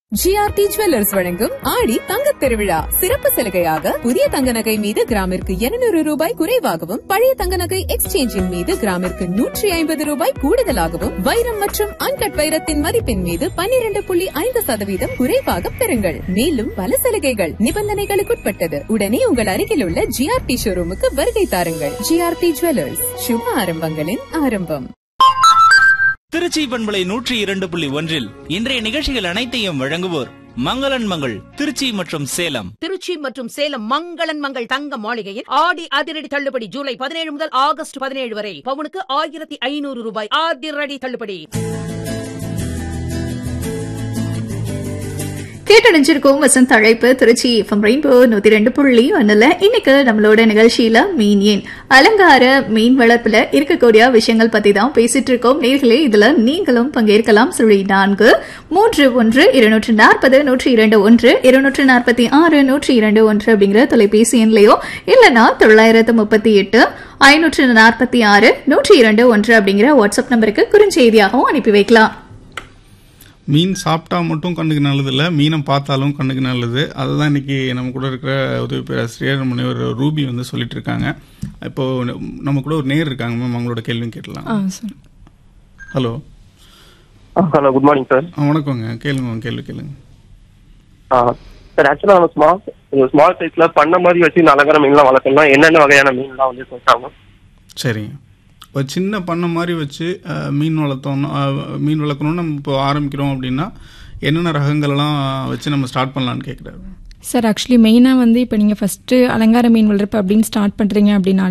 GRT jewellers வழங்கும் ஆடி தங்கத் திருவிழா சிறப்பு சலுகையாக புதிய தங்க நகை மீது கிராமிற்கு 200 ரூபாய் குறைவாகவும் பழைய தங்க நகை எக்ஸ்சேஞ்சின் மீது கிராமிற்கு நூற்றி ஐம்பது ரூபாய் கூடுதலாகவும் வைரம் மற்றும் அன்கட் வைரத்தின் மதிப்பின் மீது 12.5% புள்ளி ஐந்து சதவீதம் குறைவாக பெறுங்கள் மேலும் பல சலுகைகள் நிபந்தனைகளுக்குட்பட்டது உடனே உங்கள் அருகில் உள்ள ஜிஆர்டி ஷோரூமுக்கு வருகை தாருங்கள் ஜிஆர்டி ஜுவல்லர்ஸ் சுப ஆரம்பங்களின் ஆரம்பம் திருச்சி பண்பலை நூற்றி இரண்டு புள்ளி ஒன்றில் இன்றைய நிகழ்ச்சிகள் அனைத்தையும் வழங்குவோர் மங்களன் மங்கள் திருச்சி மற்றும் சேலம் திருச்சி மற்றும் சேலம் மங்களன் மங்கள் தங்க மாளிகையில் ஆடி அதிரடி தள்ளுபடி ஜூலை பதினேழு முதல் ஆகஸ்ட் பதினேழு வரை பவுனுக்கு ஆயிரத்தி ஐநூறு ரூபாய் அதிரடி தள்ளுபடி கேட்டடைஞ்சிருக்கோம் வசந்த் அழைப்பு திருச்சி எஃப்எம் ரெயின்போ நூத்தி ரெண்டு புள்ளி ஒண்ணுல இன்னைக்கு நம்மளோட நிகழ்ச்சியில மீன் ஏன் அலங்கார மீன் வளர்ப்புல இருக்கக்கூடிய விஷயங்கள் பத்தி தான் பேசிட்டு இருக்கோம் நேர்களே இதுல நீங்களும் பங்கேற்கலாம் சுழி நான்கு மூன்று ஒன்று இருநூற்று நாற்பது நூற்றி இரண்டு ஒன்று இருநூற்று நாற்பத்தி ஆறு நூற்றி இரண்டு ஒன்று அப்படிங்கிற தொலைபேசி எண்லையோ இல்லனா தொள்ளாயிரத்து முப்பத்தி எட்டு ஐநூற்று நாற்பத்தி ஆறு நூற்றி இரண்டு ஒன்று அப்படிங்கிற வாட்ஸ்அப் நம்பருக்கு குறுஞ்செய்தியாகவும் அனுப்பி வைக்கலாம் மீன் சாப்பிட்டா மட்டும் கண்ணுக்கு நல்லது இல்லை மீனை பார்த்தாலும் கண்ணுக்கு நல்லது அதுதான் இன்னைக்கு நம்ம கூட இருக்கிற உதவி பேராசிரியர் முனைவர் ரூபி வந்து சொல்லிட்டு இருக்காங்க இப்போ நம்ம கூட ஒரு நேர் இருக்காங்க மேம் அவங்களோட கேள்வியும் கேட்டலாம் hello hello good morning sir வணக்கங்க கேளுங்க உங்க கேள்வி கேளுங்க சார் ஆக்சுவலாக நம்ம ஸ்மால் ஸ்மால் சைஸ்ல பண்ண மாதிரி வச்சு இந்த அலங்கார மீன்லாம் வளர்க்கணும்னா என்னென்ன வகையான மீன்லாம் வந்து சொல்றாங்க சரிங்க ஒரு சின்ன பண்ணை மாதிரி வச்சு அஹ், மீன் வளர்த்தோம்னா அஹ், மீன் வளர்க்கணும்னு நம்ம இப்போ ஆரம்பிக்கிறோம் அப்படின்னா என்னென்ன ரகங்கள்லாம் வச்சு நம்ம ஸ்டார்ட் பண்ணலான்னு கேட்குறாரு சார் ஆக்சுவலி மெயினாக வந்து இப்போ நீங்கள் ஃபஸ்ட்டு அலங்கார மீன் வளர்ப்பு அப்படின்னு ஸ்டார்ட் பண்ணுறீங்க அப்படின்னா